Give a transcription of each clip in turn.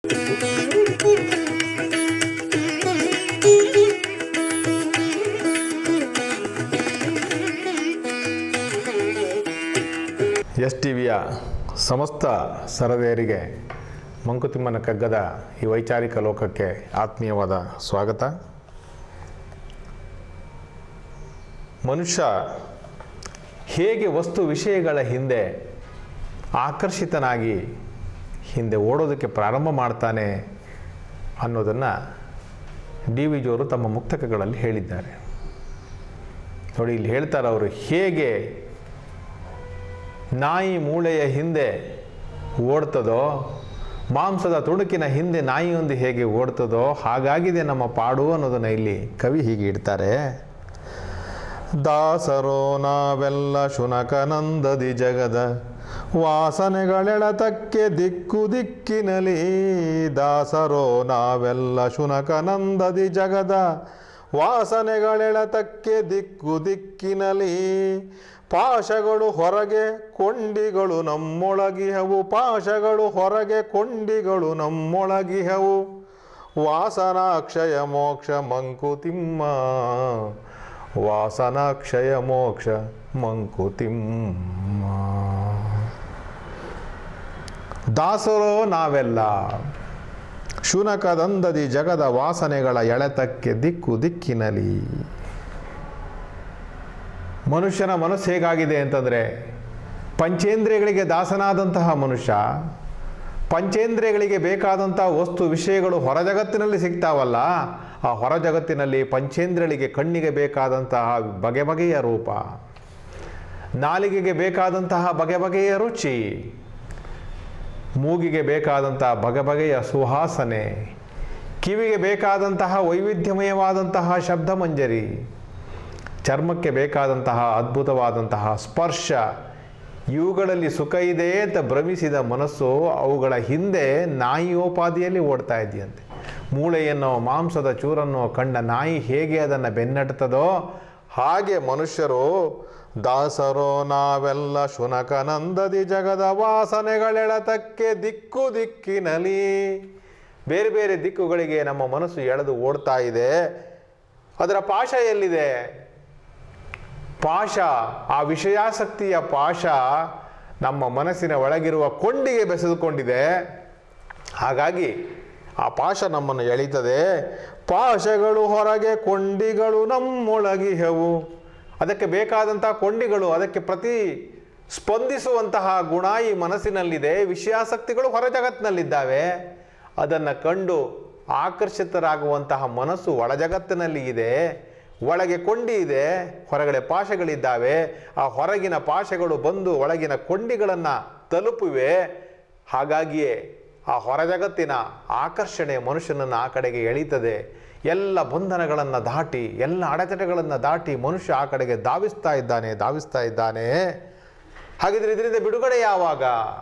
S T ವಿಯ ಸಮಸ್ತ ಸರದಿಯರಿಗೆ ಮಂಕುತಿಮ್ಮನ ಕಗ್ಗದ ಈ ವೈಚಾರಿಕ ಲೋಕಕ್ಕೆ ಆತ್ಮೀಯವಾದ ಸ್ವಾಗತ ಮನುಷ್ಯ ಹೇಗೆ ವಸ್ತು ವಿಷಯಗಳ ಹಿಂದೆ ಆಕರ್ಷಿತನಾಗಿ ಹಿಂದೆ ಓಡೋದಕ್ಕೆ ಪ್ರಾರಂಭ ಮಾಡ್ತಾನೆ ಅನ್ನೋದನ್ನು ಡಿ ವಿ ಜಿಯವರು ತಮ್ಮ ಮುಕ್ತಕಗಳಲ್ಲಿ ಹೇಳಿದ್ದಾರೆ ನೋಡಿ ಇಲ್ಲಿ ಹೇಳ್ತಾರೆ ಅವರು ಹೇಗೆ ನಾಯಿ ಮೂಳೆಯ ಹಿಂದೆ ಓಡ್ತದೋ ಮಾಂಸದ ತುಣುಕಿನ ಹಿಂದೆ ನಾಯಿಯೊಂದು ಹೇಗೆ ಓಡ್ತದೋ ಹಾಗಾಗಿದೆ ನಮ್ಮ ಪಾಡು ಅನ್ನೋದನ್ನು ಇಲ್ಲಿ ಕವಿ ಹೀಗೆ ಇಡ್ತಾರೆ ದಾಸರೋ ನಾವೆಲ್ಲ ಶುನಕನಂದದಿ ಜಗದ ವಾಸನೆಗಳೆಳತಕ್ಕೆ ದಿಕ್ಕು ದಿಕ್ಕಿನಲಿ ದಾಸರೋ ನಾವೆಲ್ಲ ಶುನಕನಂದದಿ ಜಗದ ವಾಸನೆಗಳೆಳತಕ್ಕೆ ದಿಕ್ಕು ದಿಕ್ಕಿನಲಿ ಪಾಶಗಳು ಹೊರಗೆ ಕೊಂಡಿಗಳು ನಮ್ಮೊಳಗಿಹವು ಪಾಶಗಳು ಹೊರಗೆ ಕೊಂಡಿಗಳು ನಮ್ಮೊಳಗಿಹವು ವಾಸನಾಕ್ಷಯ ಮೋಕ್ಷ ಮಂಕುತಿಮ್ಮ ವಾಸನಾಕ್ಷಯ ಮೋಕ್ಷ ಮಂಕುತಿಮ್ಮ ದಾಸರೋ ನಾವೆಲ್ಲ ಶುನಕದಂದದಿ ಜಗದ ವಾಸನೆಗಳ ಎಳೆತಕ್ಕೆ ದಿಕ್ಕು ದಿಕ್ಕಿನಲಿ ಮನುಷ್ಯನ ಮನಸ್ಸು ಹೇಗಾಗಿದೆ ಅಂತಂದರೆ ಪಂಚೇಂದ್ರಿಯಗಳಿಗೆ ದಾಸನಾದಂತಹ ಮನುಷ್ಯ ಪಂಚೇಂದ್ರಿಯಗಳಿಗೆ ಬೇಕಾದಂತಹ ವಸ್ತು ವಿಷಯಗಳು ಹೊರ ಜಗತ್ತಿನಲ್ಲಿ ಸಿಗ್ತಾವಲ್ಲ ಆ ಹೊರ ಜಗತ್ತಿನಲ್ಲಿ ಪಂಚೇಂದ್ರಿಯಗಳಿಗೆ ಕಣ್ಣಿಗೆ ಬೇಕಾದಂತಹ ಬಗೆ ಬಗೆಯ ರೂಪ ನಾಲಿಗೆಗೆ ಬೇಕಾದಂತಹ ಬಗೆ ಬಗೆಯ ರುಚಿ ಮೂಗಿಗೆ ಬೇಕಾದಂತಹ ಬಗೆ ಬಗೆಯ ಸುವಾಸನೆ ಕಿವಿಗೆ ಬೇಕಾದಂತಹ ವೈವಿಧ್ಯಮಯವಾದಂತಹ ಶಬ್ದಮಂಜರಿ ಚರ್ಮಕ್ಕೆ ಬೇಕಾದಂತಹ ಅದ್ಭುತವಾದಂತಹ ಸ್ಪರ್ಶ ಇವುಗಳಲ್ಲಿ ಸುಖ ಇದೆ ಅಂತ ಭ್ರಮಿಸಿದ ಮನಸ್ಸು ಅವುಗಳ ಹಿಂದೆ ನಾಯಿಯೋಪಾದಿಯಲ್ಲಿ ಓಡ್ತಾ ಇದೆಯಂತೆ ಮೂಳೆಯನ್ನೋ ಮಾಂಸದ ಚೂರನ್ನೋ ಕಂಡ ನಾಯಿ ಹೇಗೆ ಅದನ್ನು ಬೆನ್ನಟ್ಟುತ್ತದೋ ಹಾಗೆ ಮನುಷ್ಯರು ದಾಸರೋ ನಾವೆಲ್ಲ ಶುನಕನಂದದಿ ಜಗದ ವಾಸನೆಗಳೆಳತಕ್ಕೆ ದಿಕ್ಕು ದಿಕ್ಕಿನಲಿ ಬೇರೆ ಬೇರೆ ದಿಕ್ಕುಗಳಿಗೆ ನಮ್ಮ ಮನಸ್ಸು ಎಳೆದು ಓಡ್ತಾ ಇದೆ ಅದರ ಪಾಶ ಎಲ್ಲಿದೆ ಪಾಶ ಆ ವಿಷಯಾಸಕ್ತಿಯ ಪಾಶ ನಮ್ಮ ಮನಸ್ಸಿನ ಒಳಗಿರುವ ಕೊಂಡಿಗೆ ಬೆಸೆದುಕೊಂಡಿದೆ ಹಾಗಾಗಿ ಆ ಪಾಶ ನಮ್ಮನ್ನು ಎಳೀತದೆ ಪಾಶಗಳು ಹೊರಗೆ ಕೊಂಡಿಗಳು ನಮ್ಮೊಳಗಿಹವು ಅದಕ್ಕೆ ಬೇಕಾದಂತಹ ಕೊಂಡಿಗಳು ಅದಕ್ಕೆ ಪ್ರತಿ ಸ್ಪಂದಿಸುವಂತಹ ಗುಣ ಈ ಮನಸ್ಸಿನಲ್ಲಿದೆ ವಿಷಯಾಸಕ್ತಿಗಳು ಹೊರ ಜಗತ್ತಿನಲ್ಲಿದ್ದಾವೆ ಅದನ್ನು ಕಂಡು ಆಕರ್ಷಿತರಾಗುವಂತಹ ಮನಸ್ಸು ಒಳ ಜಗತ್ತಿನಲ್ಲಿ ಇದೆ ಒಳಗೆ ಕೊಂಡಿ ಇದೆ ಹೊರಗಡೆ ಪಾಶಗಳಿದ್ದಾವೆ ಆ ಹೊರಗಿನ ಪಾಶಗಳು ಬಂದು ಒಳಗಿನ ಕೊಂಡಿಗಳನ್ನು ತಲುಪಿವೆ ಹಾಗಾಗಿಯೇ ಆ ಹೊರ ಜಗತ್ತಿನ ಆಕರ್ಷಣೆ ಮನುಷ್ಯನನ್ನು ಆ ಕಡೆಗೆ ಎಳೀತದೆ ಎಲ್ಲ ಬಂಧನಗಳನ್ನು ದಾಟಿ ಎಲ್ಲ ಅಡೆತಡೆಗಳನ್ನು ದಾಟಿ ಮನುಷ್ಯ ಆ ಕಡೆಗೆ ಧಾವಿಸ್ತಾ ಇದ್ದಾನೆ ಧಾವಿಸ್ತಾ ಇದ್ದಾನೆ ಹಾಗಿದ್ರೆ ಇದರಿಂದ ಬಿಡುಗಡೆ ಯಾವಾಗ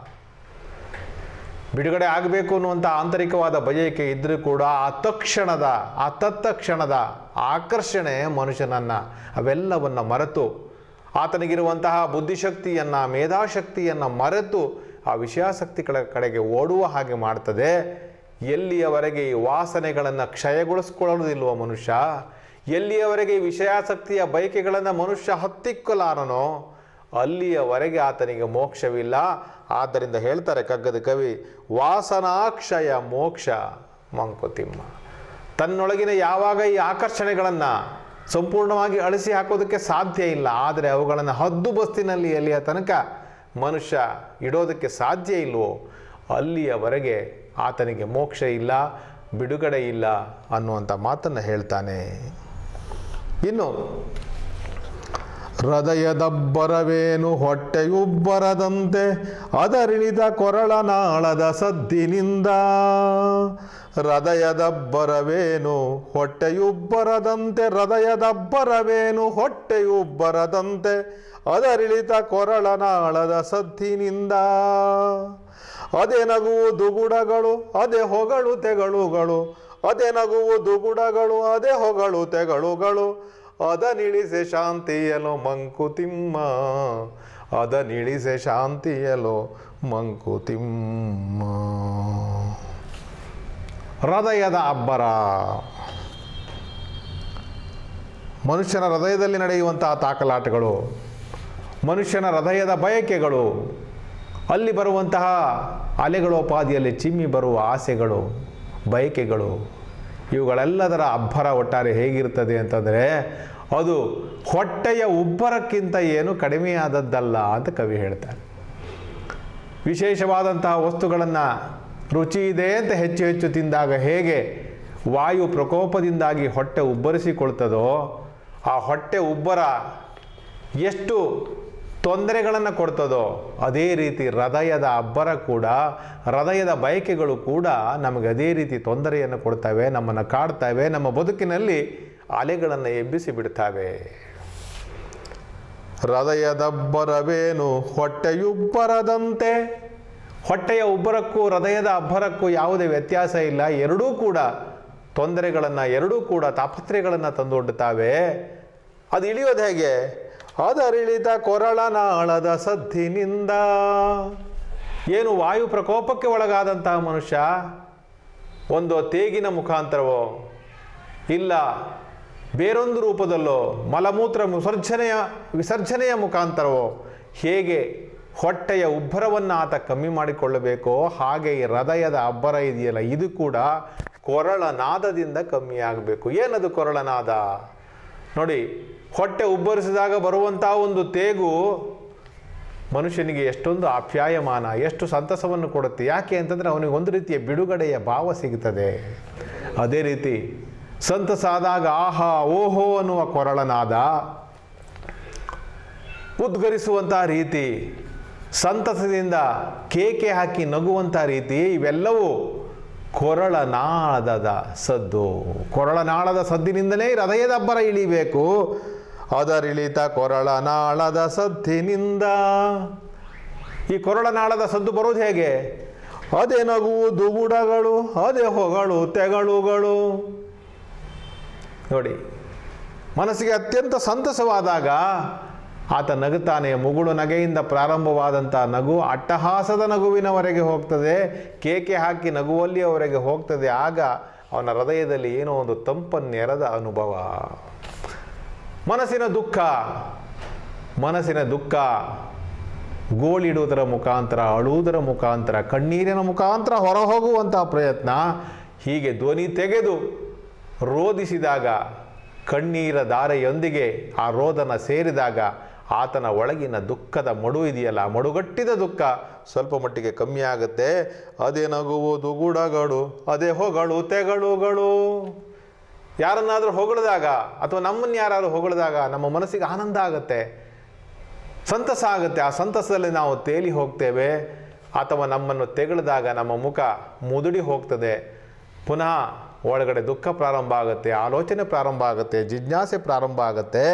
ಬಿಡುಗಡೆ ಆಗಬೇಕು ಅನ್ನುವಂಥ ಆಂತರಿಕವಾದ ಬಯಕೆ ಇದ್ದರೂ ಕೂಡ ಆ ತಕ್ಷಣದ ಆ ತತ್ತಕ್ಷಣದ ಆಕರ್ಷಣೆ ಮನುಷ್ಯನನ್ನು ಅವೆಲ್ಲವನ್ನು ಮರೆತು ಆತನಿಗಿರುವಂತಹ ಬುದ್ಧಿಶಕ್ತಿಯನ್ನು ಮೇಧಾಶಕ್ತಿಯನ್ನು ಮರೆತು ಆ ವಿಷಯಾಸಕ್ತಿಗಳ ಕಡೆಗೆ ಓಡುವ ಹಾಗೆ ಮಾಡ್ತದೆ ಎಲ್ಲಿಯವರೆಗೆ ಈ ವಾಸನೆಗಳನ್ನು ಕ್ಷಯಗೊಳಿಸ್ಕೊಳ್ಳೋದಿಲ್ವ ಮನುಷ್ಯ ಎಲ್ಲಿಯವರೆಗೆ ಈ ವಿಷಯಾಸಕ್ತಿಯ ಬಯಕೆಗಳನ್ನು ಮನುಷ್ಯ ಹತ್ತಿಕ್ಕಲಾರನೋ ಅಲ್ಲಿಯವರೆಗೆ ಆತನಿಗೆ ಮೋಕ್ಷವಿಲ್ಲ ಆದ್ದರಿಂದ ಹೇಳ್ತಾರೆ ಕಗ್ಗದ ಕವಿ ವಾಸನಾಕ್ಷಯ ಮೋಕ್ಷ ಮಂಕುತಿಮ್ಮ ತನ್ನೊಳಗಿನ ಯಾವಾಗ ಈ ಆಕರ್ಷಣೆಗಳನ್ನು ಸಂಪೂರ್ಣವಾಗಿ ಅಳಿಸಿ ಹಾಕೋದಕ್ಕೆ ಸಾಧ್ಯ ಇಲ್ಲ ಆದರೆ ಅವುಗಳನ್ನು ಹದ್ದು ಬಸ್ತಿನಲ್ಲಿ ಎಲ್ಲಿಯ ತನಕ ಮನುಷ್ಯ ಇಡೋದಕ್ಕೆ ಸಾಧ್ಯ ಇಲ್ವೋ ಅಲ್ಲಿಯವರೆಗೆ ಆತನಿಗೆ ಮೋಕ್ಷ ಇಲ್ಲ ಬಿಡುಗಡೆ ಇಲ್ಲ ಅನ್ನುವಂಥ ಮಾತನ್ನು ಹೇಳ್ತಾನೆ ಇನ್ನು ಹೃದಯದಬ್ಬರವೇನು ಹೊಟ್ಟೆಯುಬ್ಬರದಂತೆ ಅದರಿಳಿದ ಕೊರಳನಾಳದ ಸದ್ದಿನಿಂದ ಹೃದಯದಬ್ಬರವೇನು ಹೊಟ್ಟೆಯುಬ್ಬರದಂತೆ ಹೃದಯದಬ್ಬರವೇನು ಹೊಟ್ಟೆಯುಬ್ಬರದಂತೆ ಅದರಿಳಿತ ಕೊರಳನಾಳದ ಸದ್ದಿನಿಂದ ಅದೇ ನಗುವು ದುಗುಡಗಳು ಅದೇ ಹೊಗಳು ತೆಗಳುಗಳು ಅದೇ ನಗುವು ದುಗುಡಗಳು ಅದೇ ಹೊಗಳು ತೆಗಳುಗಳು ಅದನಿಳಿಸೆ ಶಾಂತಿಯಲೋ ಮಂಕುತಿಮ್ಮ ಅದನಿಳಿಸೆ ಶಾಂತಿಯಲೋ ಮಂಕುತಿಮ್ಮ ಹೃದಯದ ಅಬ್ಬರ ಮನುಷ್ಯನ ಹೃದಯದಲ್ಲಿ ನಡೆಯುವಂತಹ ತಾಕಲಾಟಗಳು ಮನುಷ್ಯನ ಹೃದಯದ ಬಯಕೆಗಳು ಅಲ್ಲಿ ಬರುವಂತಹ ಅಲೆಗಳೋಪಾದಿಯಲ್ಲಿ ಚಿಮ್ಮಿ ಬರುವ ಆಸೆಗಳು ಬಯಕೆಗಳು ಇವುಗಳೆಲ್ಲದರ ಅಬ್ಬರ ಒಟ್ಟಾರೆ ಹೇಗಿರ್ತದೆ ಅಂತಂದರೆ ಅದು ಹೊಟ್ಟೆಯ ಉಬ್ಬರಕ್ಕಿಂತ ಏನು ಕಡಿಮೆಯಾದದ್ದಲ್ಲ ಅಂತ ಕವಿ ಹೇಳ್ತಾರೆ ವಿಶೇಷವಾದಂತಹ ವಸ್ತುಗಳನ್ನು ರುಚಿ ಇದೆ ಅಂತ ಹೆಚ್ಚು ಹೆಚ್ಚು ತಿಂದಾಗ ಹೇಗೆ ವಾಯು ಪ್ರಕೋಪದಿಂದಾಗಿ ಹೊಟ್ಟೆ ಉಬ್ಬರಿಸಿಕೊಳ್ತದೋ ಆ ಹೊಟ್ಟೆ ಉಬ್ಬರ ಎಷ್ಟು ತೊಂದರೆಗಳನ್ನು ಕೊಡ್ತದೋ ಅದೇ ರೀತಿ ಹೃದಯದ ಅಬ್ಬರ ಕೂಡ ಹೃದಯದ ಬಯಕೆಗಳು ಕೂಡ ನಮಗೆ ಅದೇ ರೀತಿ ತೊಂದರೆಯನ್ನು ಕೊಡ್ತವೆ ನಮ್ಮನ್ನು ಕಾಡ್ತವೆ ನಮ್ಮ ಬದುಕಿನಲ್ಲಿ ಅಲೆಗಳನ್ನು ಎಬ್ಬಿಸಿ ಬಿಡ್ತವೆ ಹೃದಯದಬ್ಬರವೇನು ಹೊಟ್ಟೆಯುಬ್ಬರದಂತೆ ಹೊಟ್ಟೆಯ ಉಬ್ಬರಕ್ಕೂ ಹೃದಯದ ಅಬ್ಬರಕ್ಕೂ ಯಾವುದೇ ವ್ಯತ್ಯಾಸ ಇಲ್ಲ ಎರಡೂ ಕೂಡ ತೊಂದರೆಗಳನ್ನು ಎರಡೂ ಕೂಡ ತಾಪತ್ರೆಗಳನ್ನು ತಂದೊಡ್ಡುತ್ತಾವೆ ಅದು ಇಳಿಯೋದು ಹೇಗೆ ಅದರಿಳಿತ ಕೊರಳನಾಳದ ಸದ್ದಿನಿಂದ ಏನು ವಾಯು ಪ್ರಕೋಪಕ್ಕೆ ಒಳಗಾದಂತಹ ಮನುಷ್ಯ ಒಂದು ತೇಗಿನ ಮುಖಾಂತರವೋ ಇಲ್ಲ ಬೇರೊಂದು ರೂಪದಲ್ಲೋ ಮಲಮೂತ್ರ ವಿಸರ್ಜನೆಯ ವಿಸರ್ಜನೆಯ ಮುಖಾಂತರವೋ ಹೇಗೆ ಹೊಟ್ಟೆಯ ಉಬ್ಬರವನ್ನು ಆತ ಕಮ್ಮಿ ಮಾಡಿಕೊಳ್ಳಬೇಕೋ ಹಾಗೆ ಈ ಹೃದಯದ ಅಬ್ಬರ ಇದೆಯಲ್ಲ ಇದು ಕೂಡ ಕೊರಳ ನಾದದಿಂದ ಕಮ್ಮಿ ಆಗಬೇಕು ಏನದು ಕೊರಳ ನಾದ ನೋಡಿ ಹೊಟ್ಟೆ ಉಬ್ಬರಿಸಿದಾಗ ಬರುವಂತಹ ಒಂದು ತೇಗು ಮನುಷ್ಯನಿಗೆ ಎಷ್ಟೊಂದು ಆಪ್ಯಾಯಮಾನ ಎಷ್ಟು ಸಂತಸವನ್ನು ಕೊಡುತ್ತೆ ಯಾಕೆ ಅಂತಂದರೆ ಅವನಿಗೆ ಒಂದು ರೀತಿಯ ಬಿಡುಗಡೆಯ ಭಾವ ಸಿಗುತ್ತದೆ ಅದೇ ರೀತಿ ಸಂತಸ ಆದಾಗ ಆಹಾ ಓಹೋ ಅನ್ನುವ ಕೊರಳನಾದ ಉದ್ಗರಿಸುವಂತಹ ರೀತಿ ಸಂತಸದಿಂದ ಕೇಕೆ ಹಾಕಿ ನಗುವಂಥ ರೀತಿ ಇವೆಲ್ಲವೂ ಕೊರಳನಾಳದ ಸದ್ದು ಕೊರಳನಾಳದ ಸದ್ದಿನಿಂದಲೇ ಹೃದಯದ ಅಬ್ಬರ ಇಳಿಬೇಕು ಅದರಿಳಿತ ಕೊರಳನಾಳದ ಸದ್ದಿನಿಂದ ಈ ಕೊರಳನಾಳದ ಸದ್ದು ಬರೋದು ಹೇಗೆ ಅದೇ ನಗುವು ದುಗುಡಗಳು ಅದೇ ಹೊಗಳು ತೆಗಳುಗಳು ನೋಡಿ ಮನಸ್ಸಿಗೆ ಅತ್ಯಂತ ಸಂತಸವಾದಾಗ ಆತ ನಗುತ್ತಾನೆ ಮುಗುಳು ನಗೆಯಿಂದ ಪ್ರಾರಂಭವಾದಂಥ ನಗು ಅಟ್ಟಹಾಸದ ನಗುವಿನವರೆಗೆ ಹೋಗ್ತದೆ ಕೇಕೆ ಹಾಕಿ ನಗುವಲ್ಲಿಯವರೆಗೆ ಹೋಗ್ತದೆ ಆಗ ಅವನ ಹೃದಯದಲ್ಲಿ ಏನೋ ಒಂದು ತಂಪನ್ನೆರದ ಅನುಭವ ಮನಸ್ಸಿನ ದುಃಖ ಮನಸ್ಸಿನ ದುಃಖ ಗೋಳಿಡುವುದರ ಮುಖಾಂತರ ಅಳುವುದರ ಮುಖಾಂತರ ಕಣ್ಣೀರಿನ ಮುಖಾಂತರ ಹೊರಹೋಗುವಂತಹ ಪ್ರಯತ್ನ ಹೀಗೆ ಧ್ವನಿ ತೆಗೆದು ರೋಧಿಸಿದಾಗ ಕಣ್ಣೀರ ಧಾರೆಯೊಂದಿಗೆ ಆ ರೋದನ ಸೇರಿದಾಗ ಆತನ ಒಳಗಿನ ದುಃಖದ ಮಡು ಇದೆಯಲ್ಲ ಮಡುಗಟ್ಟಿದ ದುಃಖ ಸ್ವಲ್ಪ ಮಟ್ಟಿಗೆ ಕಮ್ಮಿ ಆಗುತ್ತೆ ಅದೇ ನಗುವು ದುಗುಡಗಳು ಅದೇ ಹೊಗಳು ತೆಗಳುಗಳು ಯಾರನ್ನಾದರೂ ಹೊಗಳಿದಾಗ ಅಥವಾ ನಮ್ಮನ್ನು ಯಾರಾದರೂ ಹೊಗಳಿದಾಗ ನಮ್ಮ ಮನಸ್ಸಿಗೆ ಆನಂದ ಆಗುತ್ತೆ ಸಂತಸ ಆಗುತ್ತೆ ಆ ಸಂತಸದಲ್ಲಿ ನಾವು ತೇಲಿ ಹೋಗ್ತೇವೆ ಅಥವಾ ನಮ್ಮನ್ನು ತೆಗೆಳಿದಾಗ ನಮ್ಮ ಮುಖ ಮುದುಡಿ ಹೋಗ್ತದೆ ಪುನಃ ಒಳಗಡೆ ದುಃಖ ಪ್ರಾರಂಭ ಆಗುತ್ತೆ ಆಲೋಚನೆ ಪ್ರಾರಂಭ ಆಗುತ್ತೆ ಜಿಜ್ಞಾಸೆ ಪ್ರಾರಂಭ ಆಗುತ್ತೆ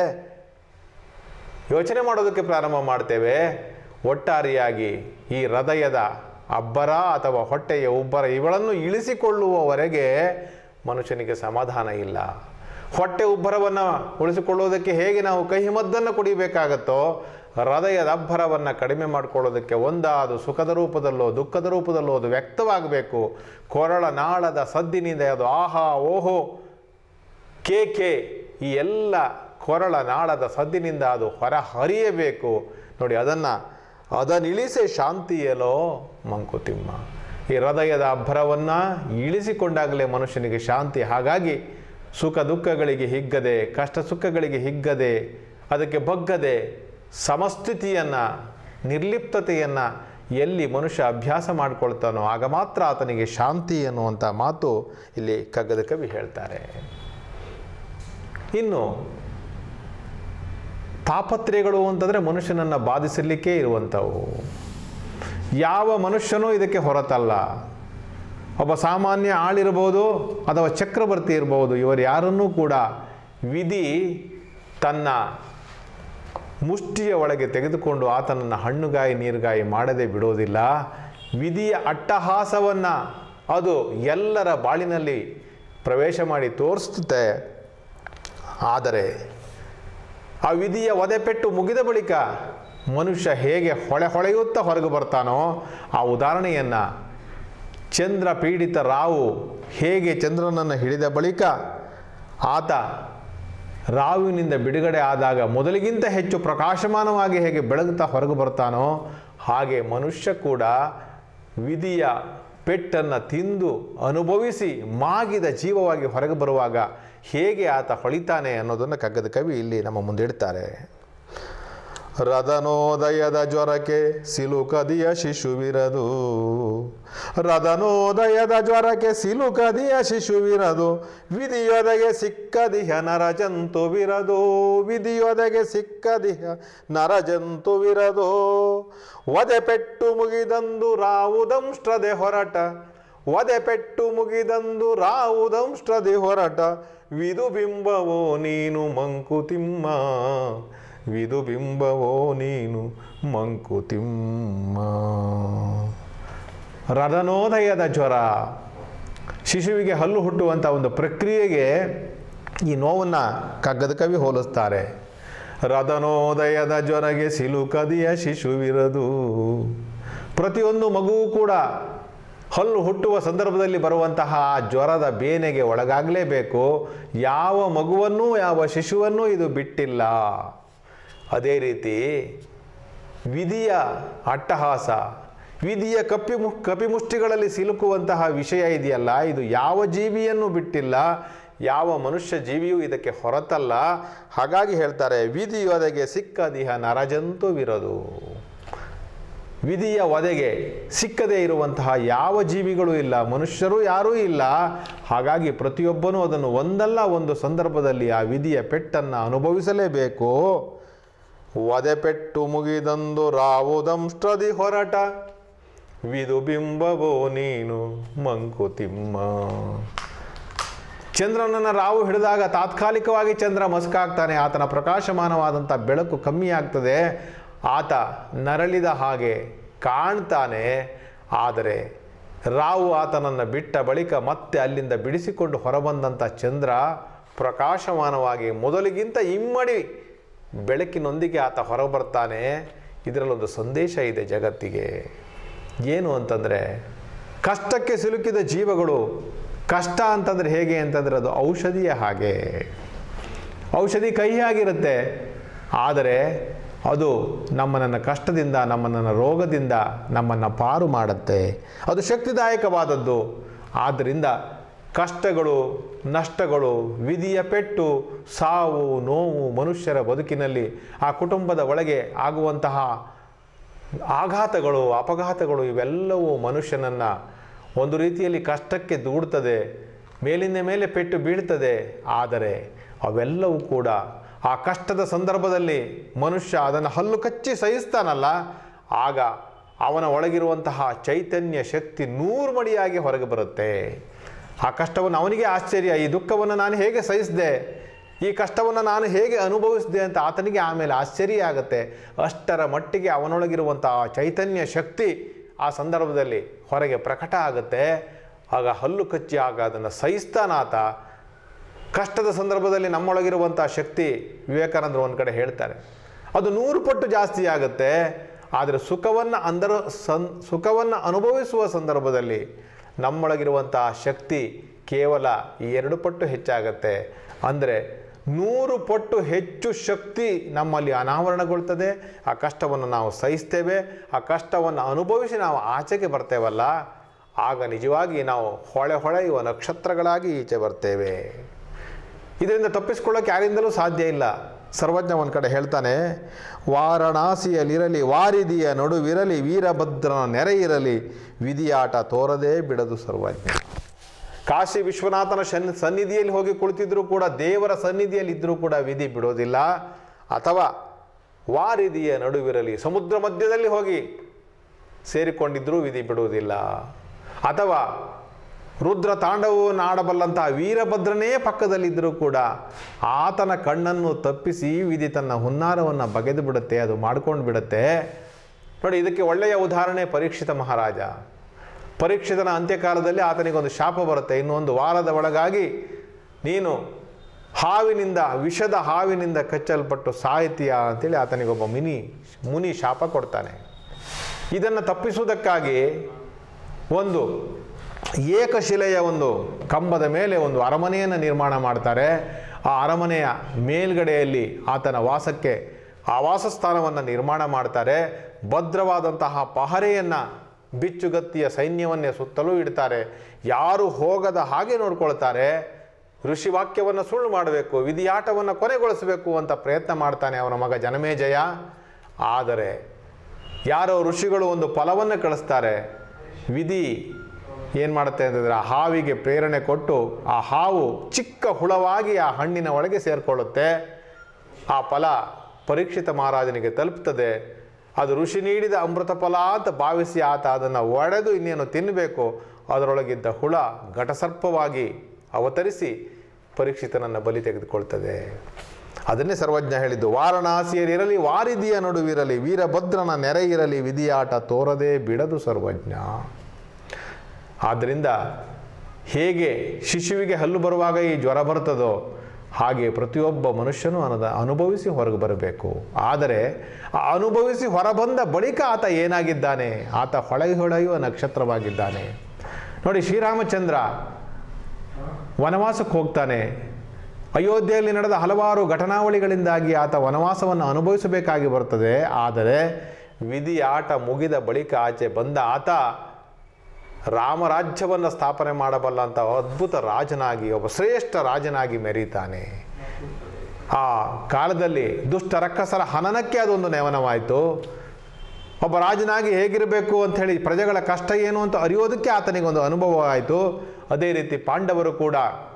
ಯೋಚನೆ ಮಾಡೋದಕ್ಕೆ ಪ್ರಾರಂಭ ಮಾಡ್ತೇವೆ ಒಟ್ಟಾರೆಯಾಗಿ ಈ ಹೃದಯದ ಅಬ್ಬರ ಅಥವಾ ಹೊಟ್ಟೆಯ ಉಬ್ಬರ ಇವುಗಳನ್ನು ಇಳಿಸಿಕೊಳ್ಳುವವರೆಗೆ ಮನುಷ್ಯನಿಗೆ ಸಮಾಧಾನ ಇಲ್ಲ ಹೊಟ್ಟೆ ಉಬ್ಬರವನ್ನು ಉಳಿಸಿಕೊಳ್ಳುವುದಕ್ಕೆ ಹೇಗೆ ನಾವು ಕಹಿಮದ್ದನ್ನು ಕುಡಿಬೇಕಾಗತ್ತೋ ಹೃದಯದ ಅಬ್ಬರವನ್ನು ಕಡಿಮೆ ಮಾಡಿಕೊಳ್ಳೋದಕ್ಕೆ ಒಂದಾದು ಸುಖದ ರೂಪದಲ್ಲೋ ದುಃಖದ ರೂಪದಲ್ಲೋ ಅದು ವ್ಯಕ್ತವಾಗಬೇಕು ಕೊರಳ ನಾಳದ ಸದ್ದಿನಿಂದ ಅದು ಆಹಾ ಓಹೋ ಕೇಕೆ ಈ ಎಲ್ಲ ಕೊರಳ ನಾಳದ ಸದ್ದಿನಿಂದ ಅದು ಹೊರ ಹರಿಯಬೇಕು ನೋಡಿ ಅದನ್ನು ಅದನ್ನಿಳಿಸೆ ಶಾಂತಿಯಲೋ ಮಂಕುತಿಮ್ಮ ಈ ಹೃದಯದ ಅಬ್ಬರವನ್ನು ಇಳಿಸಿಕೊಂಡಾಗಲೇ ಮನುಷ್ಯನಿಗೆ ಶಾಂತಿ ಹಾಗಾಗಿ ಸುಖ ದುಃಖಗಳಿಗೆ ಹಿಗ್ಗದೆ ಕಷ್ಟ ಸುಖಗಳಿಗೆ ಹಿಗ್ಗದೆ ಅದಕ್ಕೆ ಬಗ್ಗದೆ ಸಮಸ್ಥಿತಿಯನ್ನು ನಿರ್ಲಿಪ್ತತೆಯನ್ನು ಎಲ್ಲಿ ಮನುಷ್ಯ ಅಭ್ಯಾಸ ಮಾಡಿಕೊಳ್ತಾನೋ ಆಗ ಮಾತ್ರ ಆತನಿಗೆ ಶಾಂತಿ ಅನ್ನುವಂಥ ಮಾತು ಇಲ್ಲಿ ಕಗ್ಗದ ಕವಿ ಹೇಳ್ತಾರೆ ಇನ್ನು ತಾಪತ್ರೆಗಳು ಅಂತಂದರೆ ಮನುಷ್ಯನನ್ನು ಬಾಧಿಸಲಿಕ್ಕೆ ಇರುವಂಥವು ಯಾವ ಮನುಷ್ಯನೂ ಇದಕ್ಕೆ ಹೊರತಲ್ಲ ಒಬ್ಬ ಸಾಮಾನ್ಯ ಆಳಿರ್ಬೋದು ಅಥವಾ ಚಕ್ರವರ್ತಿ ಇರ್ಬೋದು ಇವರು ಯಾರನ್ನೂ ಕೂಡ ವಿಧಿ ತನ್ನ ಮುಷ್ಟಿಯ ಒಳಗೆ ತೆಗೆದುಕೊಂಡು ಆತನನ್ನು ಹಣ್ಣುಗಾಯಿ ನೀರುಗಾಯಿ ಮಾಡದೆ ಬಿಡೋದಿಲ್ಲ ವಿಧಿಯ ಅಟ್ಟಹಾಸವನ್ನು ಅದು ಎಲ್ಲರ ಬಾಳಿನಲ್ಲಿ ಪ್ರವೇಶ ಮಾಡಿ ತೋರಿಸುತ್ತೆ ಆದರೆ ಆ ವಿಧಿಯ ಒದೆಪೆಟ್ಟು ಮುಗಿದ ಬಳಿಕ ಮನುಷ್ಯ ಹೇಗೆ ಹೊಳೆ ಹೊಳೆಯುತ್ತಾ ಹೊರಗೆ ಬರ್ತಾನೋ ಆ ಉದಾಹರಣೆಯನ್ನು ಚಂದ್ರ ಪೀಡಿತ ರಾವು ಹೇಗೆ ಚಂದ್ರನನ್ನು ಹಿಡಿದ ಬಳಿಕ ಆತ ರಾವಿನಿಂದ ಬಿಡುಗಡೆ ಆದಾಗ ಮೊದಲಿಗಿಂತ ಹೆಚ್ಚು ಪ್ರಕಾಶಮಾನವಾಗಿ ಹೇಗೆ ಬೆಳಗುತ್ತಾ ಹೊರಗೆ ಬರ್ತಾನೋ ಹಾಗೆ ಮನುಷ್ಯ ಕೂಡ ವಿಧಿಯ ಪೆಟ್ಟನ್ನು ತಿಂದು ಅನುಭವಿಸಿ ಮಾಗಿದ ಜೀವವಾಗಿ ಹೊರಗೆ ಬರುವಾಗ ಹೇಗೆ ಆತ ಹೊಳಿತಾನೆ ಅನ್ನೋದನ್ನು ಕಗ್ಗದ ಕವಿ ಇಲ್ಲಿ ನಮ್ಮ ಮುಂದಿಡ್ತಾರೆ ರದನೋದಯದ ಜ್ವರಕ್ಕೆ ಸಿಲುಕದಿಯ ಶಿಶುವಿರದು ರದನೋದಯದ ಜ್ವರಕ್ಕೆ ಸಿಲುಕದಿಯ ಶಿಶುವಿರದು ವಿಧಿಯೊದಗೆ ಸಿಕ್ಕದಿಹ ನರಜಂತುವಿರದು ವಿಧಿಯೊದಗೆ ಸಿಕ್ಕದಿಹ ನರಜಂತುವಿರದು ಒದೆ ಪೆಟ್ಟು ಮುಗಿದಂದು ರಾವುದಂಷ್ಟ್ರದೆ ಹೊರಟ ಒದೆ ಪೆಟ್ಟು ಮುಗಿದಂದು ರಾವುದಂಷ್ಟ್ರದೆ ಹೊರಟ ವಿದು ಬಿಂಬವೋ ನೀನು ಮಂಕುತಿಮ್ಮ ವಿದು ಬಿಂಬವೋ ನೀನು ಮಂಕುತಿಮ್ಮ ರದನೋದಯದ ಜ್ವರ ಶಿಶುವಿಗೆ ಹಲ್ಲು ಹುಟ್ಟುವಂಥ ಒಂದು ಪ್ರಕ್ರಿಯೆಗೆ ಈ ನೋವನ್ನು ಕಗ್ಗದ ಕವಿ ಹೋಲಿಸ್ತಾರೆ ರದನೋದಯದ ಜ್ವರಗೆ ಸಿಲುಕದಿಯ ಶಿಶುವಿರದು ಪ್ರತಿಯೊಂದು ಮಗುವು ಕೂಡ ಹಲ್ಲು ಹುಟ್ಟುವ ಸಂದರ್ಭದಲ್ಲಿ ಬರುವಂತಹ ಆ ಜ್ವರದ ಬೇನೆಗೆ ಒಳಗಾಗಲೇಬೇಕು ಯಾವ ಮಗುವನ್ನೂ ಯಾವ ಶಿಶುವನ್ನೂ ಇದು ಬಿಟ್ಟಿಲ್ಲ ಅದೇ ರೀತಿ ವಿಧಿಯ ಅಟ್ಟಹಾಸ ವಿಧಿಯ ಕಪ್ಪಿ ಮು ಕಪಿಮುಷ್ಟಿಗಳಲ್ಲಿ ಸಿಲುಕುವಂತಹ ವಿಷಯ ಇದೆಯಲ್ಲ ಇದು ಯಾವ ಜೀವಿಯನ್ನು ಬಿಟ್ಟಿಲ್ಲ ಯಾವ ಮನುಷ್ಯ ಜೀವಿಯೂ ಇದಕ್ಕೆ ಹೊರತಲ್ಲ ಹಾಗಾಗಿ ಹೇಳ್ತಾರೆ ವಿಧಿಯೊದಗೆ ಸಿಕ್ಕದಿಹ ನರಜಂತುವಿರದು ವಿಧಿಯ ಒದೆಗೆ ಸಿಕ್ಕದೇ ಇರುವಂತಹ ಯಾವ ಜೀವಿಗಳು ಇಲ್ಲ ಮನುಷ್ಯರು ಯಾರೂ ಇಲ್ಲ ಹಾಗಾಗಿ ಪ್ರತಿಯೊಬ್ಬನೂ ಅದನ್ನು ಒಂದಲ್ಲ ಒಂದು ಸಂದರ್ಭದಲ್ಲಿ ಆ ವಿಧಿಯ ಪೆಟ್ಟನ್ನು ಅನುಭವಿಸಲೇಬೇಕು ಒದೆ ಪೆಟ್ಟು ಮುಗಿದಂದು ರಾವುದಂಷ್ಟ್ರದಿ ಹೊರಟ ವಿದು ಬಿಂಬವೋ ನೀನು ಮಂಕುತಿಮ್ಮ ಚಂದ್ರನನ್ನು ರಾವು ಹಿಡಿದಾಗ ತಾತ್ಕಾಲಿಕವಾಗಿ ಚಂದ್ರ ಮಸ್ಕಾಗ್ತಾನೆ ಆತನ ಪ್ರಕಾಶಮಾನವಾದಂಥ ಬೆಳಕು ಕಮ್ಮಿ ಆಗ್ತದೆ ಆತ ನರಳಿದ ಹಾಗೆ ಕಾಣ್ತಾನೆ ಆದರೆ ರಾವು ಆತನನ್ನು ಬಿಟ್ಟ ಬಳಿಕ ಮತ್ತೆ ಅಲ್ಲಿಂದ ಬಿಡಿಸಿಕೊಂಡು ಹೊರಬಂದಂಥ ಚಂದ್ರ ಪ್ರಕಾಶಮಾನವಾಗಿ ಮೊದಲಿಗಿಂತ ಇಮ್ಮಡಿ ಬೆಳಕಿನೊಂದಿಗೆ ಆತ ಹೊರಬರ್ತಾನೆ ಇದರಲ್ಲೊಂದು ಸಂದೇಶ ಇದೆ ಜಗತ್ತಿಗೆ ಏನು ಅಂತಂದರೆ ಕಷ್ಟಕ್ಕೆ ಸಿಲುಕಿದ ಜೀವಗಳು ಕಷ್ಟ ಅಂತಂದರೆ ಹೇಗೆ ಅಂತಂದರೆ ಅದು ಔಷಧಿಯ ಹಾಗೆ ಔಷಧಿ ಕಹಿಯಾಗಿರುತ್ತೆ ಆದರೆ ಅದು ನಮ್ಮನ್ನು ಕಷ್ಟದಿಂದ ನಮ್ಮನ್ನು ರೋಗದಿಂದ ನಮ್ಮನ್ನು ಪಾರು ಮಾಡುತ್ತೆ ಅದು ಶಕ್ತಿದಾಯಕವಾದದ್ದು ಆದ್ದರಿಂದ ಕಷ್ಟಗಳು ನಷ್ಟಗಳು ವಿಧಿಯ ಪೆಟ್ಟು ಸಾವು ನೋವು ಮನುಷ್ಯರ ಬದುಕಿನಲ್ಲಿ ಆ ಕುಟುಂಬದ ಒಳಗೆ ಆಗುವಂತಹ ಆಘಾತಗಳು ಅಪಘಾತಗಳು ಇವೆಲ್ಲವೂ ಮನುಷ್ಯನನ್ನು ಒಂದು ರೀತಿಯಲ್ಲಿ ಕಷ್ಟಕ್ಕೆ ದೂಡ್ತದೆ ಮೇಲಿಂದ ಮೇಲೆ ಪೆಟ್ಟು ಬೀಳ್ತದೆ ಆದರೆ ಅವೆಲ್ಲವೂ ಕೂಡ ಆ ಕಷ್ಟದ ಸಂದರ್ಭದಲ್ಲಿ ಮನುಷ್ಯ ಅದನ್ನು ಹಲ್ಲು ಕಚ್ಚಿ ಸಹಿಸ್ತಾನಲ್ಲ ಆಗ ಅವನ ಒಳಗಿರುವಂತಹ ಚೈತನ್ಯ ಶಕ್ತಿ ನೂರು ಮಡಿಯಾಗಿ ಹೊರಗೆ ಬರುತ್ತೆ ಆ ಕಷ್ಟವನ್ನು ಅವನಿಗೆ ಆಶ್ಚರ್ಯ ಈ ದುಃಖವನ್ನು ನಾನು ಹೇಗೆ ಸಹಿಸಿದೆ ಈ ಕಷ್ಟವನ್ನು ನಾನು ಹೇಗೆ ಅನುಭವಿಸಿದೆ ಅಂತ ಆತನಿಗೆ ಆಮೇಲೆ ಆಶ್ಚರ್ಯ ಆಗುತ್ತೆ ಅಷ್ಟರ ಮಟ್ಟಿಗೆ ಅವನೊಳಗಿರುವಂತಹ ಚೈತನ್ಯ ಶಕ್ತಿ ಆ ಸಂದರ್ಭದಲ್ಲಿ ಹೊರಗೆ ಪ್ರಕಟ ಆಗುತ್ತೆ ಆಗ ಹಲ್ಲು ಕಚ್ಚಿ ಆಗ ಅದನ್ನು ಸಹಿಸ್ತಾನಾತ ಕಷ್ಟದ ಸಂದರ್ಭದಲ್ಲಿ ನಮ್ಮೊಳಗಿರುವಂಥ ಶಕ್ತಿ ವಿವೇಕಾನಂದರು ಒಂದು ಕಡೆ ಹೇಳ್ತಾರೆ ಅದು ನೂರು ಪಟ್ಟು ಜಾಸ್ತಿ ಆಗುತ್ತೆ ಆದರೆ ಸುಖವನ್ನು ಅಂದರ ಸನ್ ಸುಖವನ್ನು ಅನುಭವಿಸುವ ಸಂದರ್ಭದಲ್ಲಿ ನಮ್ಮೊಳಗಿರುವಂತಹ ಶಕ್ತಿ ಕೇವಲ ಈ ಎರಡು ಪಟ್ಟು ಹೆಚ್ಚಾಗತ್ತೆ ಅಂದರೆ ನೂರು ಪಟ್ಟು ಹೆಚ್ಚು ಶಕ್ತಿ ನಮ್ಮಲ್ಲಿ ಅನಾವರಣಗೊಳ್ತದೆ ಆ ಕಷ್ಟವನ್ನು ನಾವು ಸಹಿಸ್ತೇವೆ ಆ ಕಷ್ಟವನ್ನು ಅನುಭವಿಸಿ ನಾವು ಆಚೆಗೆ ಬರ್ತೇವಲ್ಲ ಆಗ ನಿಜವಾಗಿ ನಾವು ಹೊಳೆ ಹೊಳೆಯುವ ನಕ್ಷತ್ರಗಳಾಗಿ ಈಚೆ ಬರ್ತೇವೆ ಇದರಿಂದ ತಪ್ಪಿಸ್ಕೊಳ್ಳೋಕೆ ಯಾರಿಂದಲೂ ಸಾಧ್ಯ ಇಲ್ಲ ಸರ್ವಜ್ಞ ಒಂದು ಕಡೆ ಹೇಳ್ತಾನೆ ವಾರಣಾಸಿಯಲ್ಲಿರಲಿ ವಾರಿದಿಯ ನಡುವಿರಲಿ ವೀರಭದ್ರನ ನೆರೆ ಇರಲಿ ವಿಧಿಯಾಟ ತೋರದೇ ಬಿಡದು ಸರ್ವಜ್ಞ ಕಾಶಿ ವಿಶ್ವನಾಥನ ಶನ್ ಸನ್ನಿಧಿಯಲ್ಲಿ ಹೋಗಿ ಕುಳಿತಿದ್ರೂ ಕೂಡ ದೇವರ ಸನ್ನಿಧಿಯಲ್ಲಿ ಇದ್ದರೂ ಕೂಡ ವಿಧಿ ಬಿಡೋದಿಲ್ಲ ಅಥವಾ ವಾರಿದಿಯ ನಡುವಿರಲಿ ಸಮುದ್ರ ಮಧ್ಯದಲ್ಲಿ ಹೋಗಿ ಸೇರಿಕೊಂಡಿದ್ರೂ ವಿಧಿ ಬಿಡುವುದಿಲ್ಲ ಅಥವಾ ರುದ್ರ ತಾಂಡವವನ್ನು ಆಡಬಲ್ಲಂತಹ ವೀರಭದ್ರನೇ ಪಕ್ಕದಲ್ಲಿದ್ದರೂ ಕೂಡ ಆತನ ಕಣ್ಣನ್ನು ತಪ್ಪಿಸಿ ವಿಧಿ ತನ್ನ ಹುನ್ನಾರವನ್ನು ಬಗೆದು ಬಿಡುತ್ತೆ ಅದು ಮಾಡ್ಕೊಂಡು ಬಿಡುತ್ತೆ ನೋಡಿ ಇದಕ್ಕೆ ಒಳ್ಳೆಯ ಉದಾಹರಣೆ ಪರೀಕ್ಷಿತ ಮಹಾರಾಜ ಪರೀಕ್ಷಿತನ ಅಂತ್ಯಕಾಲದಲ್ಲಿ ಆತನಿಗೊಂದು ಶಾಪ ಬರುತ್ತೆ ಇನ್ನೊಂದು ವಾರದ ಒಳಗಾಗಿ ನೀನು ಹಾವಿನಿಂದ ವಿಷದ ಹಾವಿನಿಂದ ಕಚ್ಚಲ್ಪಟ್ಟು ಸಾಹಿತ್ಯ ಅಂತೇಳಿ ಆತನಿಗೊಬ್ಬ ಮಿನಿ ಮುನಿ ಶಾಪ ಕೊಡ್ತಾನೆ ಇದನ್ನು ತಪ್ಪಿಸುವುದಕ್ಕಾಗಿ ಒಂದು ಏಕಶಿಲೆಯ ಒಂದು ಕಂಬದ ಮೇಲೆ ಒಂದು ಅರಮನೆಯನ್ನು ನಿರ್ಮಾಣ ಮಾಡ್ತಾರೆ ಆ ಅರಮನೆಯ ಮೇಲ್ಗಡೆಯಲ್ಲಿ ಆತನ ವಾಸಕ್ಕೆ ಆವಾಸ ಸ್ಥಾನವನ್ನು ನಿರ್ಮಾಣ ಮಾಡ್ತಾರೆ ಭದ್ರವಾದಂತಹ ಪಹರೆಯನ್ನು ಬಿಚ್ಚುಗತ್ತಿಯ ಸೈನ್ಯವನ್ನೇ ಸುತ್ತಲೂ ಇಡ್ತಾರೆ ಯಾರು ಹೋಗದ ಹಾಗೆ ನೋಡ್ಕೊಳ್ತಾರೆ ಋಷಿವಾಕ್ಯವನ್ನು ಸುಳ್ಳು ಮಾಡಬೇಕು ವಿಧಿಯಾಟವನ್ನು ಕೊನೆಗೊಳಿಸಬೇಕು ಅಂತ ಪ್ರಯತ್ನ ಮಾಡ್ತಾನೆ ಅವನ ಮಗ ಜನಮೇಜಯ ಆದರೆ ಯಾರೋ ಋಷಿಗಳು ಒಂದು ಫಲವನ್ನು ಕಳಿಸ್ತಾರೆ ವಿಧಿ ಏನು ಮಾಡುತ್ತೆ ಅಂತಂದರೆ ಆ ಹಾವಿಗೆ ಪ್ರೇರಣೆ ಕೊಟ್ಟು ಆ ಹಾವು ಚಿಕ್ಕ ಹುಳವಾಗಿ ಆ ಹಣ್ಣಿನ ಒಳಗೆ ಸೇರಿಕೊಳ್ಳುತ್ತೆ ಆ ಫಲ ಪರೀಕ್ಷಿತ ಮಹಾರಾಜನಿಗೆ ತಲುಪ್ತದೆ ಅದು ಋಷಿ ನೀಡಿದ ಅಮೃತ ಫಲ ಅಂತ ಭಾವಿಸಿ ಆತ ಅದನ್ನು ಒಡೆದು ಇನ್ನೇನು ತಿನ್ನಬೇಕು ಅದರೊಳಗಿದ್ದ ಹುಳ ಘಟಸರ್ಪವಾಗಿ ಅವತರಿಸಿ ಪರೀಕ್ಷಿತನನ್ನು ಬಲಿ ತೆಗೆದುಕೊಳ್ತದೆ ಅದನ್ನೇ ಸರ್ವಜ್ಞ ಹೇಳಿದ್ದು ವಾರಣಾಸಿಯರಿರಲಿ ವಾರಿದಿಯ ನಡುವಿರಲಿ ವೀರಭದ್ರನ ನೆರೆ ಇರಲಿ ವಿಧಿಯಾಟ ತೋರದೆ ಬಿಡದು ಸರ್ವಜ್ಞ ಆದ್ದರಿಂದ ಹೇಗೆ ಶಿಶುವಿಗೆ ಹಲ್ಲು ಬರುವಾಗ ಈ ಜ್ವರ ಬರ್ತದೋ ಹಾಗೆ ಪ್ರತಿಯೊಬ್ಬ ಮನುಷ್ಯನೂ ಅನ್ನದ ಅನುಭವಿಸಿ ಹೊರಗೆ ಬರಬೇಕು ಆದರೆ ಆ ಅನುಭವಿಸಿ ಹೊರಬಂದ ಬಳಿಕ ಆತ ಏನಾಗಿದ್ದಾನೆ ಆತ ಹೊಳೆಗೆ ಹೊಳೆಯುವ ನಕ್ಷತ್ರವಾಗಿದ್ದಾನೆ ನೋಡಿ ಶ್ರೀರಾಮಚಂದ್ರ ವನವಾಸಕ್ಕೆ ಹೋಗ್ತಾನೆ ಅಯೋಧ್ಯೆಯಲ್ಲಿ ನಡೆದ ಹಲವಾರು ಘಟನಾವಳಿಗಳಿಂದಾಗಿ ಆತ ವನವಾಸವನ್ನು ಅನುಭವಿಸಬೇಕಾಗಿ ಬರ್ತದೆ ಆದರೆ ವಿಧಿ ಆಟ ಮುಗಿದ ಬಳಿಕ ಆಚೆ ಬಂದ ಆತ ರಾಮರಾಜ್ಯವನ್ನು ಸ್ಥಾಪನೆ ಮಾಡಬಲ್ಲ ಅಂತ ಅದ್ಭುತ ರಾಜನಾಗಿ ಒಬ್ಬ ಶ್ರೇಷ್ಠ ರಾಜನಾಗಿ ಮೆರೀತಾನೆ ಆ ಕಾಲದಲ್ಲಿ ದುಷ್ಟ ರಕ್ಕಸರ ಹನನಕ್ಕೆ ಅದೊಂದು ನೆವನವಾಯಿತು ಒಬ್ಬ ರಾಜನಾಗಿ ಹೇಗಿರಬೇಕು ಅಂಥೇಳಿ ಪ್ರಜೆಗಳ ಕಷ್ಟ ಏನು ಅಂತ ಅರಿಯೋದಕ್ಕೆ ಆತನಿಗೆ ಒಂದು ಅನುಭವ ಆಯಿತು ಅದೇ ರೀತಿ ಪಾಂಡವರು ಕೂಡ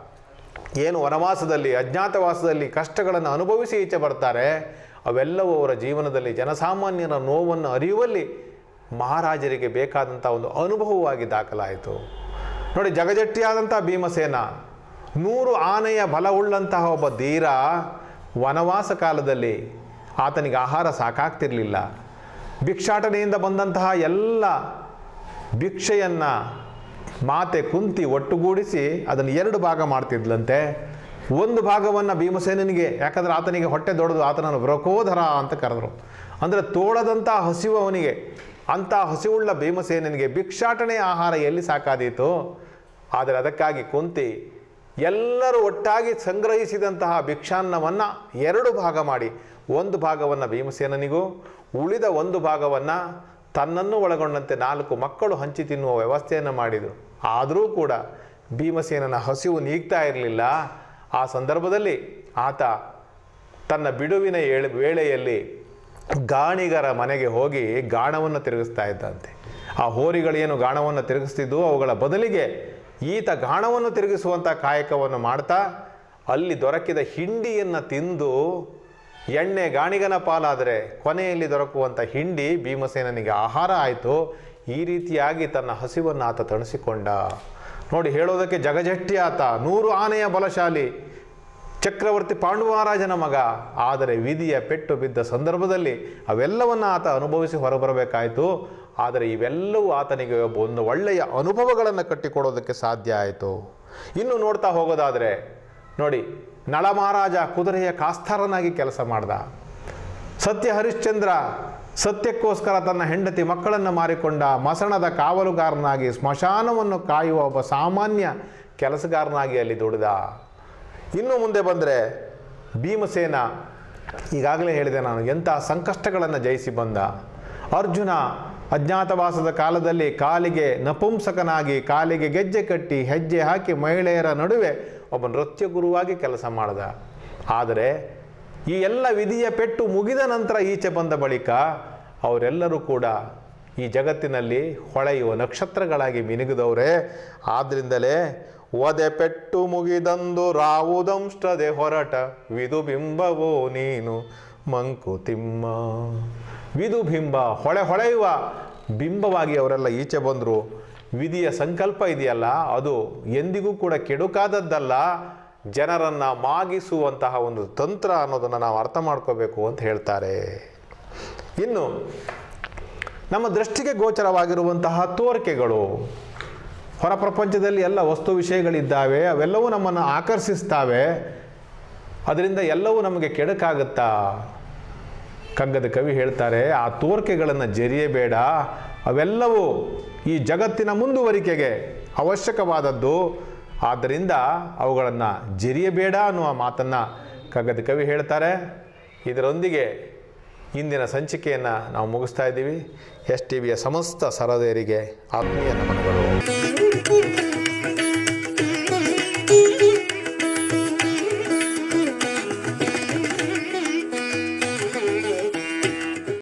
ಏನು ವನವಾಸದಲ್ಲಿ ಅಜ್ಞಾತವಾಸದಲ್ಲಿ ಕಷ್ಟಗಳನ್ನು ಅನುಭವಿಸಿ ಈಚೆ ಬರ್ತಾರೆ ಅವೆಲ್ಲವೂ ಅವರ ಜೀವನದಲ್ಲಿ ಜನಸಾಮಾನ್ಯರ ನೋವನ್ನು ಅರಿಯುವಲ್ಲಿ ಮಹಾರಾಜರಿಗೆ ಬೇಕಾದಂಥ ಒಂದು ಅನುಭವವಾಗಿ ದಾಖಲಾಯಿತು ನೋಡಿ ಜಗಜಟ್ಟಿಯಾದಂಥ ಭೀಮಸೇನ ನೂರು ಆನೆಯ ಬಲವುಳ್ಳಂತಹ ಒಬ್ಬ ಧೀರ ವನವಾಸ ಕಾಲದಲ್ಲಿ ಆತನಿಗೆ ಆಹಾರ ಸಾಕಾಗ್ತಿರಲಿಲ್ಲ ಭಿಕ್ಷಾಟನೆಯಿಂದ ಬಂದಂತಹ ಎಲ್ಲ ಭಿಕ್ಷೆಯನ್ನು ಮಾತೆ ಕುಂತಿ ಒಟ್ಟುಗೂಡಿಸಿ ಅದನ್ನು ಎರಡು ಭಾಗ ಮಾಡ್ತಿದ್ಲಂತೆ ಒಂದು ಭಾಗವನ್ನು ಭೀಮಸೇನಿಗೆ ಯಾಕಂದ್ರೆ ಆತನಿಗೆ ಹೊಟ್ಟೆ ದೊಡ್ಡದು ಆತನನ್ನು ವ್ರಕೋಧರ ಅಂತ ಕರೆದ್ರು ಅಂದರೆ ತೋಳದಂಥ ಹಸಿವು ಅವನಿಗೆ ಅಂಥ ಹಸಿವುಳ್ಳ ಭೀಮಸೇನಿಗೆ ಭಿಕ್ಷಾಟನೆ ಆಹಾರ ಎಲ್ಲಿ ಸಾಕಾದೀತು ಆದರೆ ಅದಕ್ಕಾಗಿ ಕುಂತಿ ಎಲ್ಲರೂ ಒಟ್ಟಾಗಿ ಸಂಗ್ರಹಿಸಿದಂತಹ ಭಿಕ್ಷಾನ್ನವನ್ನು ಎರಡು ಭಾಗ ಮಾಡಿ ಒಂದು ಭಾಗವನ್ನು ಭೀಮಸೇನನಿಗೂ ಉಳಿದ ಒಂದು ಭಾಗವನ್ನು ತನ್ನನ್ನು ಒಳಗೊಂಡಂತೆ ನಾಲ್ಕು ಮಕ್ಕಳು ಹಂಚಿ ತಿನ್ನುವ ವ್ಯವಸ್ಥೆಯನ್ನು ಮಾಡಿದರು ಆದರೂ ಕೂಡ ಭೀಮಸೇನನ ಹಸಿವು ನೀಗ್ತಾ ಇರಲಿಲ್ಲ ಆ ಸಂದರ್ಭದಲ್ಲಿ ಆತ ತನ್ನ ಬಿಡುವಿನ ಏಳು ವೇಳೆಯಲ್ಲಿ ಗಾಣಿಗರ ಮನೆಗೆ ಹೋಗಿ ಗಾಣವನ್ನು ತಿರುಗಿಸ್ತಾ ಇದ್ದಂತೆ ಆ ಹೋರಿಗಳೇನು ಗಾಣವನ್ನು ತಿರುಗಿಸ್ತಿದ್ದು ಅವುಗಳ ಬದಲಿಗೆ ಈತ ಗಾಣವನ್ನು ತಿರುಗಿಸುವಂಥ ಕಾಯಕವನ್ನು ಮಾಡ್ತಾ ಅಲ್ಲಿ ದೊರಕಿದ ಹಿಂಡಿಯನ್ನು ತಿಂದು ಎಣ್ಣೆ ಗಾಣಿಗನ ಪಾಲಾದರೆ ಕೊನೆಯಲ್ಲಿ ದೊರಕುವಂಥ ಹಿಂಡಿ ಭೀಮಸೇನನಿಗೆ ಆಹಾರ ಆಯಿತು ಈ ರೀತಿಯಾಗಿ ತನ್ನ ಹಸಿವನ್ನು ಆತ ತಣಿಸಿಕೊಂಡ ನೋಡಿ ಹೇಳೋದಕ್ಕೆ ಜಗಜಟ್ಟಿ ಆತ ನೂರು ಆನೆಯ ಬಲಶಾಲಿ ಚಕ್ರವರ್ತಿ ಪಾಂಡು ಮಹಾರಾಜನ ಮಗ ಆದರೆ ವಿಧಿಯ ಪೆಟ್ಟು ಬಿದ್ದ ಸಂದರ್ಭದಲ್ಲಿ ಅವೆಲ್ಲವನ್ನು ಆತ ಅನುಭವಿಸಿ ಹೊರಬರಬೇಕಾಯಿತು ಆದರೆ ಇವೆಲ್ಲವೂ ಆತನಿಗೆ ಒಬ್ಬ ಒಂದು ಒಳ್ಳೆಯ ಅನುಭವಗಳನ್ನು ಕಟ್ಟಿಕೊಡೋದಕ್ಕೆ ಸಾಧ್ಯ ಆಯಿತು ಇನ್ನು ನೋಡ್ತಾ ಹೋಗೋದಾದರೆ ನೋಡಿ ನಳ ಮಹಾರಾಜ ಕುದುರೆಯ ಕಾಸ್ತಾರನಾಗಿ ಕೆಲಸ ಮಾಡ್ದ ಸತ್ಯ ಹರಿಶ್ಚಂದ್ರ ಸತ್ಯಕ್ಕೋಸ್ಕರ ತನ್ನ ಹೆಂಡತಿ ಮಕ್ಕಳನ್ನು ಮಾರಿಕೊಂಡ ಮಸಣದ ಕಾವಲುಗಾರನಾಗಿ ಸ್ಮಶಾನವನ್ನು ಕಾಯುವ ಒಬ್ಬ ಸಾಮಾನ್ಯ ಕೆಲಸಗಾರನಾಗಿ ಅಲ್ಲಿ ದುಡಿದ ಇನ್ನು ಮುಂದೆ ಬಂದರೆ ಭೀಮಸೇನ ಈಗಾಗಲೇ ಹೇಳಿದೆ ನಾನು ಎಂತಹ ಸಂಕಷ್ಟಗಳನ್ನು ಜಯಿಸಿ ಬಂದ ಅರ್ಜುನ ಅಜ್ಞಾತವಾಸದ ಕಾಲದಲ್ಲಿ ಕಾಲಿಗೆ ನಪುಂಸಕನಾಗಿ ಕಾಲಿಗೆ ಗೆಜ್ಜೆ ಕಟ್ಟಿ ಹೆಜ್ಜೆ ಹಾಕಿ ಮಹಿಳೆಯರ ನಡುವೆ ಒಬ್ಬ ನೃತ್ಯ ಗುರುವಾಗಿ ಕೆಲಸ ಮಾಡಿದ ಆದರೆ ಈ ಎಲ್ಲ ವಿಧಿಯ ಪೆಟ್ಟು ಮುಗಿದ ನಂತರ ಈಚೆ ಬಂದ ಬಳಿಕ ಅವರೆಲ್ಲರೂ ಕೂಡ ಈ ಜಗತ್ತಿನಲ್ಲಿ ಹೊಳೆಯುವ ನಕ್ಷತ್ರಗಳಾಗಿ ಮಿನುಗಿದವರೇ ಆದ್ರಿಂದಲೇ ಒದೆ ಪೆಟ್ಟು ಮುಗಿದಂದು ರಾವುದಂಷ್ಟದೆ ಹೊರಟ ವಿದು ಬಿಂಬವೋ ನೀನು ಮಂಕುತಿಮ್ಮ ವಿದು ಬಿಂಬ ಹೊಳೆ ಹೊಳೆಯುವ ಬಿಂಬವಾಗಿ ಅವರೆಲ್ಲ ಈಚೆ ಬಂದರು ವಿಧಿಯ ಸಂಕಲ್ಪ ಇದೆಯಲ್ಲ ಅದು ಎಂದಿಗೂ ಕೂಡ ಕೆಡುಕಾದದ್ದಲ್ಲ ಜನರನ್ನು ಮಾಗಿಸುವಂತಹ ಒಂದು ತಂತ್ರ ಅನ್ನೋದನ್ನು ನಾವು ಅರ್ಥ ಮಾಡ್ಕೋಬೇಕು ಅಂತ ಹೇಳ್ತಾರೆ ಇನ್ನು ನಮ್ಮ ದೃಷ್ಟಿಗೆ ಗೋಚರವಾಗಿರುವಂತಹ ತೋರಿಕೆಗಳು ಹೊರ ಪ್ರಪಂಚದಲ್ಲಿ ಎಲ್ಲ ವಸ್ತು ವಿಷಯಗಳಿದ್ದಾವೆ ಅವೆಲ್ಲವೂ ನಮ್ಮನ್ನು ಆಕರ್ಷಿಸ್ತಾವೆ ಅದರಿಂದ ಎಲ್ಲವೂ ನಮಗೆ ಕೆಡಕಾಗುತ್ತಾ ಕಗ್ಗದ ಕವಿ ಹೇಳ್ತಾರೆ ಆ ತೋರ್ಕೆಗಳನ್ನು ಜರಿಯಬೇಡ ಅವೆಲ್ಲವೂ ಈ ಜಗತ್ತಿನ ಮುಂದುವರಿಕೆಗೆ ಅವಶ್ಯಕವಾದದ್ದು ಆದ್ದರಿಂದ ಅವುಗಳನ್ನು ಜರಿಯಬೇಡ ಅನ್ನುವ ಮಾತನ್ನು ಕಗ್ಗದ ಕವಿ ಹೇಳ್ತಾರೆ ಇದರೊಂದಿಗೆ ಇಂದಿನ ಸಂಚಿಕೆಯನ್ನು ನಾವು ಮುಗಿಸ್ತಾ ಇದ್ದೀವಿ ಎಸ್ ಟಿ ವಿಯ ಸಮಸ್ತ ಸರದೇರಿಗೆ ಆತ್ಮೀಯ ನಮನಗಳು